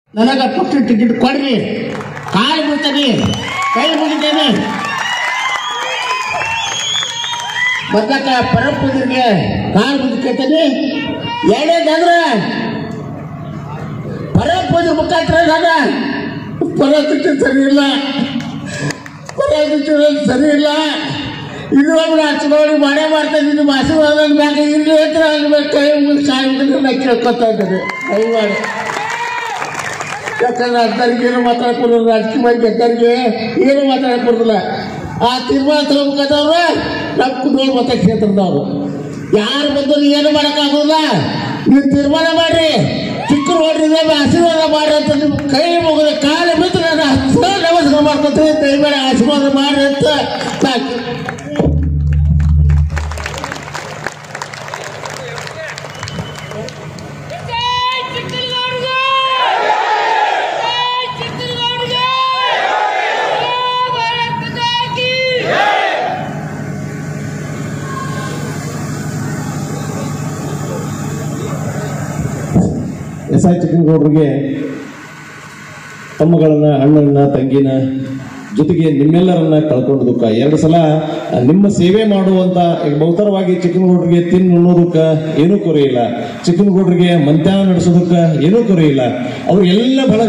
ನನಗ ಪಕ್ಷ ಟಿಕೆಟ್ ಕೊಡ್ರಿ ಕಾಲು ಬಿಡ್ತೇನೆ ಕೈ ಮುಗಿತೇನೆ ಬರ್ತಕ್ಕ ಪರಪ್ಪದಿರಿಗೆ ಕಾಲು ಬಿಡ್ತೇನೆ ಎರಡನೇದಂದ್ರೆ ಪರಪ್ಪದ ಮುಖಾಂತರ ನಾನು ಪರಿಸ್ಥಿತಿ ಸರಿ ಇಲ್ಲ ಪರಿಸ್ಥಿತಿ ಸರಿ ಇಲ್ಲ ಇದು ಒಬ್ಬರು ಹಚ್ಕೊಂಡು ಮಾಡೇ ಮಾಡ್ತಾ ಇದ್ದೀನಿ ನಿಮ್ಮ ಆಶೀರ್ವಾದ ಮ್ಯಾಗ ಇಲ್ಲಿ ಹತ್ರ ಆಗ್ಬೇಕು ಕೈ ಮುಗಿದು ಕಾಯಿ ಮುಗಿದು ನಾ ಕೇಳ್ಕೊತಾ ಇದ್ದೇನೆ ಕೈ ಮಾಡಿ ಯಾಕಂದ್ರೆ ಅಂಥವ್ರಿಗೆ ಏನು ಮಾತಾಡ್ಕೊಡೋದು ರಾಜಕೀಯ ಬಗ್ಗೆ ಅಂಥವ್ರಿಗೆ ಏನು ಮಾತಾಡ್ಕೊಡೋದಿಲ್ಲ ಆ ತೀರ್ಮಾನ ತಗೋಬೇಕಾದವ್ರು ನಮ್ಮ ಕುಂದೋಳು ಮತ ಕ್ಷೇತ್ರದವ್ರು ಯಾರು ಬಂದ್ರು ಏನು ಮಾಡೋಕ್ಕಾಗೋದಿಲ್ಲ ನೀವು ತೀರ್ಮಾನ ಮಾಡ್ರಿ ಚಿಕ್ಕ ನೋಡ್ರಿ ಆಶೀರ್ವಾದ ಮಾಡ್ರಿ ಅಂತ ನಿಮ್ಮ ಕೈ ಮುಗಿದ ಕಾಲ ಬಿದ್ದು ನಾನು ಹತ್ತು ನಮಸ್ಕಾರ ಮಾಡ್ಕೊತೀನಿ ದಯಮಾಡಿ ಆಶೀರ್ವಾದ ಮಾಡ್ರಿ ಅಂತ ಸಾಕು ಜೈ ಚಿಕ್ಕನಗೌಡಗೆ ಜೈ ಚಿಕ್ಕನಗೌಡಗೆ ಭಾರತ್ ಮಾತಾ ಕಿ ಎಸ್ ಐ ಚಿಕ್ಕನಗೌಡರಿಗೆ ತಮ್ಮಗಳನ್ನ ಅಣ್ಣನ ತಂಗಿನ ಜೊತೆಗೆ ನಿಮ್ಮೆಲ್ಲರನ್ನ ಕಳ್ಕೊಂಡು ದುಃಖ ಎರಡು ಸಲ ನಿಮ್ಮ ಸೇವೆ ಮಾಡುವಂತ ಈಗ ಬಹುತರವಾಗಿ ಚಿಕ್ಕನಗೌಡರಿಗೆ ತಿನ್ನು ಉಣ್ಣೋದಕ್ಕ ಏನೂ ಕೊರೆಯಿಲ್ಲ ಚಿಕ್ಕನಗೌಡರಿಗೆ ಮಂತ್ಯಾನ ನಡೆಸೋದಕ್ಕ ಏನೂ ಕೊರೆಯಿಲ್ಲ ಅವ್ರು ಎಲ್ಲ ಬಹಳ